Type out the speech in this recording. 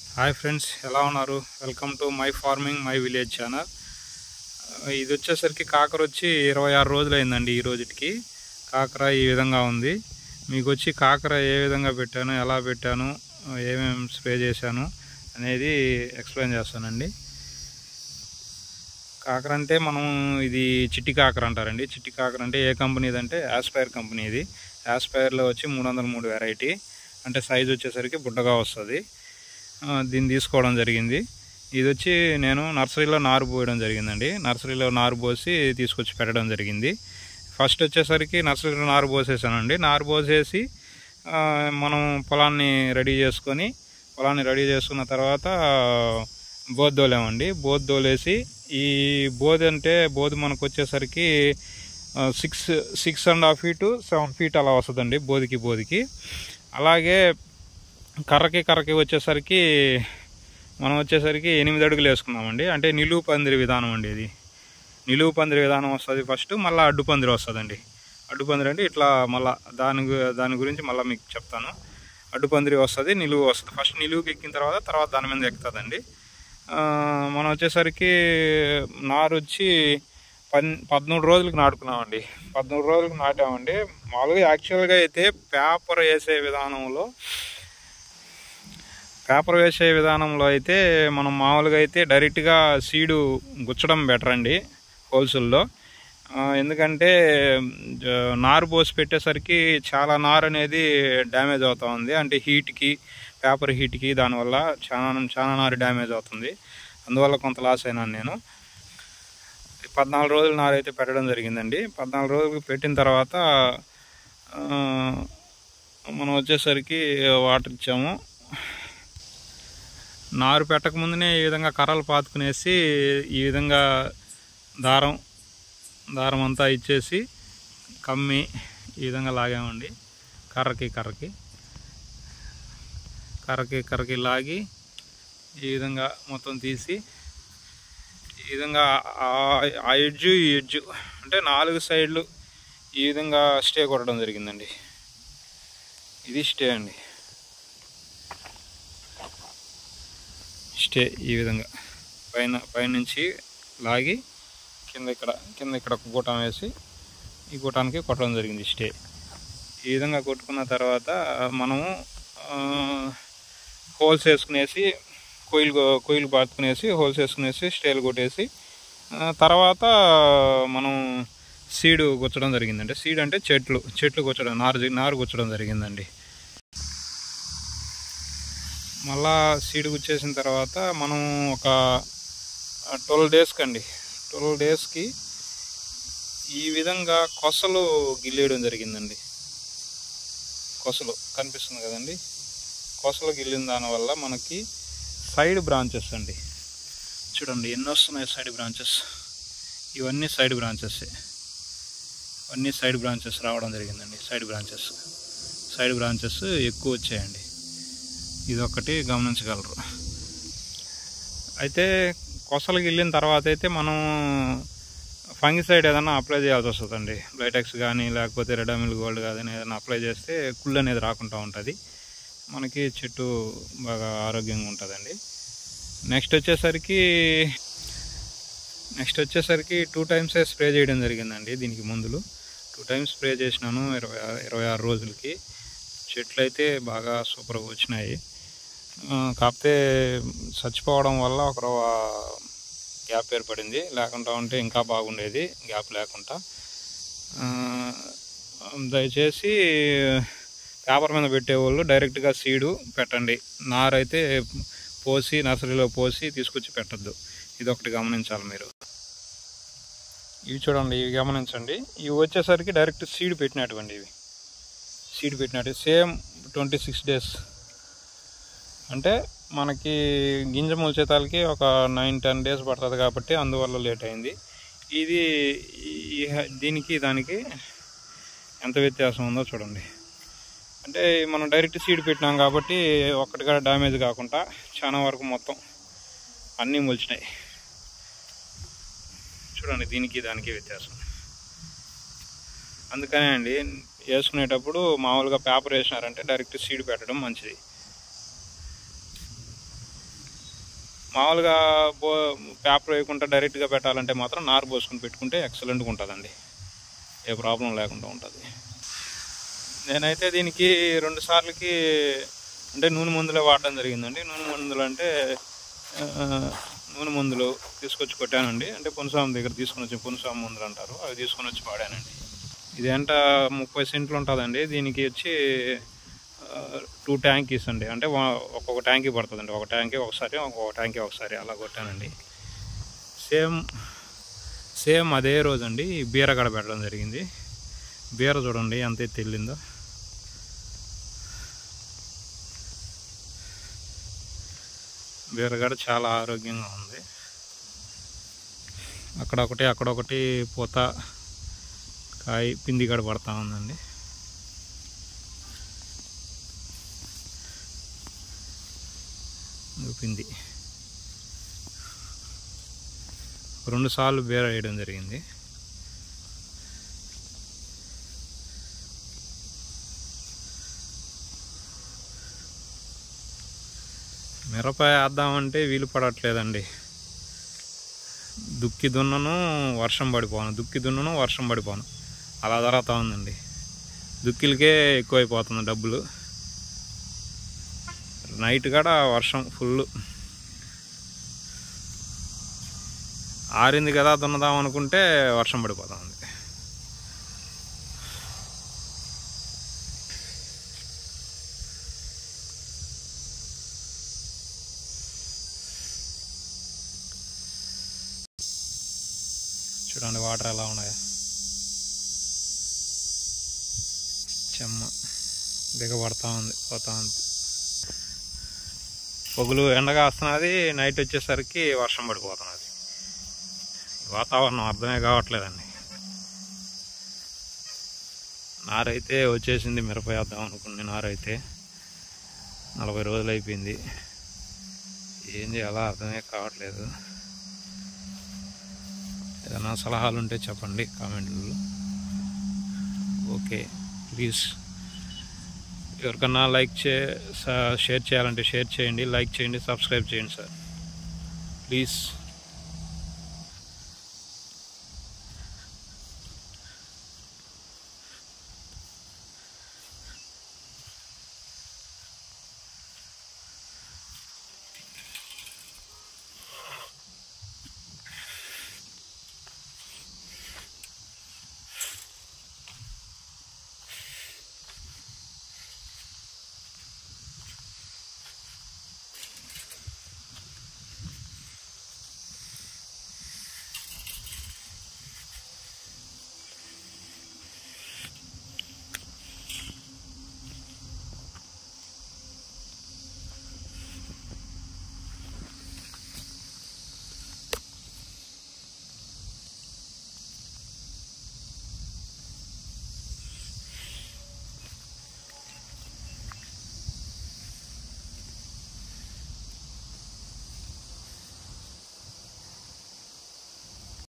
hi friends ఎలా ఉన్నారు welcome to my farming my village channel ఇది వచ్చేసరికి కాకర వచ్చి ఇరవై ఆరు రోజులు అయిందండి ఈ రోజుకి కాకర ఈ విధంగా ఉంది మీకు వచ్చి కాకర ఏ విధంగా పెట్టాను ఎలా పెట్టాను ఏమేమి స్ప్రే చేశాను అనేది ఎక్స్ప్లెయిన్ చేస్తానండి కాకర అంటే మనం ఇది చిట్టి కాకర అంటారండి చిట్టి కాకర అంటే ఏ కంపెనీది అంటే యాస్పైర్ కంపెనీ ఇది యాస్పైర్లో వచ్చి మూడు వందల మూడు వెరైటీ అంటే సైజ్ వచ్చేసరికి బుడ్డగా వస్తుంది ఆ, దీన్ని తీసుకోవడం జరిగింది ఇది వచ్చి నేను నర్సరీలో నారు పోయడం జరిగిందండి నర్సరీలో నారు పోసి తీసుకొచ్చి పెట్టడం జరిగింది ఫస్ట్ వచ్చేసరికి నర్సరీలో నారు పోసేసానండి నారు పోసేసి ఆ, మనం పొలాన్ని రెడీ చేసుకొని పొలాన్ని రెడీ చేసుకున్న తర్వాత బోద్దోలేమండి బోద్దోలేసి ఈ బోధి అంటే బోధి మనకు వచ్చేసరికి six six and half feet seven feet అలా వస్తుందండి బోధికి బోధికి అలాగే కర్రకి కర్రకి వచ్చేసరికి మనం వచ్చేసరికి ఎనిమిది అడుగులు వేసుకున్నామండి అంటే నిలువు పందిరి విధానం అండి ఇది నిలువు పందిరి విధానం వస్తుంది ఫస్ట్ మళ్ళీ అడ్డు పందిరి వస్తుందండి అడ్డు పందిరి అంటే ఇట్లా మళ్ళీ దాని గు- దాని గురించి మళ్ళీ మీకు చెప్తాను అడ్డు పందిరి వస్తుంది నిలువు వస్తుంది ఫస్ట్ నిలువుకి ఎక్కిన తర్వాత తర్వాత దాని మీద ఎక్కుతుందండి ఆ, మనం వచ్చేసరికి నారు వచ్చి పన్ పదమూడు రోజులకు నాటుకున్నామండి పదమూడు రోజులకు నాటామండి మామూలుగా యాక్చువల్గా అయితే పేపర్ వేసే విధానంలో పేపర్ వేసే విధానంలో అయితే మనం మామూలుగా అయితే డైరెక్ట్గా సీడు గుచ్చడం బెటర్ అండి హోల్సేల్లో ఆ, ఎందుకంటే ఆ, నారు పోసి పెట్టేసరికి చాలా నారు అనేది డ్యామేజ్ అవుతా ఉంది అంటే హీట్కి పేపర్ హీట్కి దానివల్ల చాలా చాలా నారు డ్యామేజ్ అవుతుంది అందువల్ల కొంత లాస్ అయినాను నేను పద్నాలుగు రోజులు నారు అయితే పెట్టడం జరిగిందండి పద్నాలుగు రోజులు పెట్టిన తర్వాత ఆ, మనం వచ్చేసరికి వాటర్ ఇచ్చాము నారు పెట్టక ముందునే ఈ విధంగా కర్రలు పాతుకునేసి ఈ విధంగా దారం దారం అంతా ఇచ్చేసి కమ్మి ఈ విధంగా లాగామండి కర్రకి కర్రకి కర్రకి కర్రకి లాగి ఈ విధంగా మొత్తం తీసి ఈ విధంగా ఆ- ఆ ఎడ్జు ఈ ఎడ్జు అంటే నాలుగు సైడ్లు ఈ విధంగా స్టే కొట్టడం జరిగిందండి ఇది స్టే అండి స్టే ఈ విధంగా పైన పైనుంచి లాగి కింద ఇక్కడ కింద ఇక్కడ ఒక గూటం వేసి ఈ గూటానికి కొట్టడం జరిగింది స్టే ఈ విధంగా కొట్టుకున్న తర్వాత మనము ఆ, హోల్స్ వేసుకునేసి కొయ్యలు కొ- కొయ్యలు పాతుకునేసి హోల్స్ వేసుకునేసి స్టేలు కొట్టేసి ఆ, తర్వాత మనం సీడు గుచ్చడం జరిగిందండి సీడ్ అంటే చెట్లు చెట్లు గుచ్చడం నారు జ- నారు గుచ్చడం జరిగిందండి మళ్ళా సీడ్ గుచ్చేసిన తర్వాత మనం ఒక ట్వెల్వ్ డేస్కి అండి ట్వెల్వ్ డేస్కి ఈ విధంగా కొసలు గిల్లేయడం జరిగిందండి కొసలు కనిపిస్తుంది కదండి కొసలు గిల్లిన దానివల్ల మనకి సైడ్ బ్రాంచెస్ అండి చూడండి ఎన్ని వస్తున్నాయి సైడ్ బ్రాంచెస్ ఇవన్నీ సైడ్ బ్రాంచెస్ అన్నీ సైడ్ బ్రాంచెస్ రావడం జరిగిందండి సైడ్ బ్రాంచెస్ సైడ్ బ్రాంచెస్ ఎక్కువ వచ్చాయండి ఇదొకటి గమనించగలరు అయితే కొసలకి వెళ్ళిన తర్వాత అయితే మనం ఫంగిసైడ్ ఏదైనా అప్లై చేయాల్సి వస్తుందండి బ్లైటెక్స్ కానీ లేకపోతే రెడామిల్ గోల్డ్ కానీ ఏదైనా అప్లై చేస్తే కుళ్ళు అనేది రాకుండా ఉంటుంది మనకి చెట్టు బాగా ఆరోగ్యంగా ఉంటుందండి నెక్స్ట్ వచ్చేసరికి నెక్స్ట్ వచ్చేసరికి టూ టైమ్స్ స్ప్రే చేయడం జరిగిందండి దీనికి మందులు టూ టైమ్స్ స్ప్రే చేసినాను ఇరవై ఆరు- ఇరవై ఆరు రోజులకి చెట్లు అయితే బాగా సూపర్గా వచ్చినాయి ఆ, కాకపోతే చచ్చిపోవడం వల్ల ఒక రవ్వ గ్యాప్ ఏర్పడింది లేకుండా ఉంటే ఇంకా బాగుండేది గ్యాప్ లేకుండా ఆ, దయచేసి పేపర్ మీద పెట్టేవాళ్ళు డైరెక్ట్గా సీడు పెట్టండి నారైతే పోసి నర్సరీలో పోసి తీసుకొచ్చి పెట్టద్దు ఇది ఒకటి గమనించాలి మీరు ఇవి చూడండి ఇవి గమనించండి ఇవి వచ్చేసరికి డైరెక్ట్ సీడ్ పెట్టినటువంటి ఇవి సీడ్ పెట్టినట్టు సేమ్ ట్వంటీ సిక్స్ డేస్ అంటే మనకి గింజ మొలిచేతాలకి ఒక నైన్ టెన్ డేస్ పడుతుంది కాబట్టి అందువల్ల లేట్ అయింది ఇది ఈ దీనికి దానికి ఎంత వ్యత్యాసం ఉందో చూడండి అంటే మనం డైరెక్ట్ సీడ్ పెట్టినాం కాబట్టి ఒక్కటిగా డ్యామేజ్ కాకుండా చాలా వరకు మొత్తం అన్నీ మొలిచినాయి చూడండి దీనికి దానికి వ్యత్యాసం అందుకనే అండి వేసుకునేటప్పుడు మామూలుగా పేపర్ వేసినారంటే డైరెక్ట్ సీడ్ పెట్టడం మంచిది మామూలుగా బో పేపర్ వేయకుండా డైరెక్ట్గా పెట్టాలంటే మాత్రం నారు పోసుకొని పెట్టుకుంటే ఎక్సలెంట్గా ఉంటుందండి ఏ ప్రాబ్లం లేకుండా ఉంటుంది నేనైతే దీనికి రెండు సార్లకి అంటే నూనె మందులే వాడడం జరిగిందండి నూనె మందులు అంటే ఆ, నూనె మందులు తీసుకొచ్చి కొట్టానండి అంటే పునసాం దగ్గర తీసుకొని వచ్చి పునసాం మందులు అంటారు అవి తీసుకొని వచ్చి వాడానండి ఇదేంట ముప్పై సెంట్లు ఉంటుందండి దీనికి వచ్చి టూ ట్యాంకీస్ అండి అంటే వా- ఒక్కొక్క ట్యాంకీ పడుతుందండి ఒక ట్యాంకీ ఒకసారి ఒక్కొక్క ట్యాంకీ ఒకసారి అలా కొట్టానండి సేమ్ సేమ్ అదే రోజు అండి బీర గడ పెట్టడం జరిగింది బీర చూడండి ఎంత ఎత్తు వెళ్ళిందో బీరగడ చాలా ఆరోగ్యంగా ఉంది అక్కడ ఒకటి అక్కడ ఒకటి పూత కాయ పిండి గడ పడతా ఉందండి ఇదిగో పిండి రెండు సార్లు బీర వేయడం జరిగింది మిరపాయ వేద్దామంటే వీలు పడట్లేదండి దుక్కి దున్నను వర్షం పడిపోను దుక్కి దున్నను వర్షం పడిపోను అలా జరుగుతూ ఉందండి దుక్కిలకే ఎక్కువైపోతుంది డబ్బులు నైట్ కూడా వర్షం ఫుల్ ఆరింది కదా దున్నదాం అనుకుంటే వర్షం పడిపోతుంది చూడండి వాటర్ ఎలా ఉన్నాయో చెమ్మ దిగబడతా ఉంది పోతా ఉంది పొగులు ఎండగా వస్తున్నది నైట్ వచ్చేసరికి వర్షం పడిపోతున్నది వాతావరణం అర్థమే కావట్లేదండి నారైతే వచ్చేసింది మిరప వేద్దాం అనుకుని నారైతే నలభై రోజులు అయిపోయింది ఏం చేయాలో అర్థమే కావట్లేదు ఏదైనా సలహాలు ఉంటే చెప్పండి కామెంట్లో ఓకే ప్లీజ్ ఎవరికన్నా లైక్ చే స- షేర్ చేయాలంటే షేర్ చేయండి లైక్ చేయండి సబ్స్క్రైబ్ చేయండి సార్ ప్లీజ్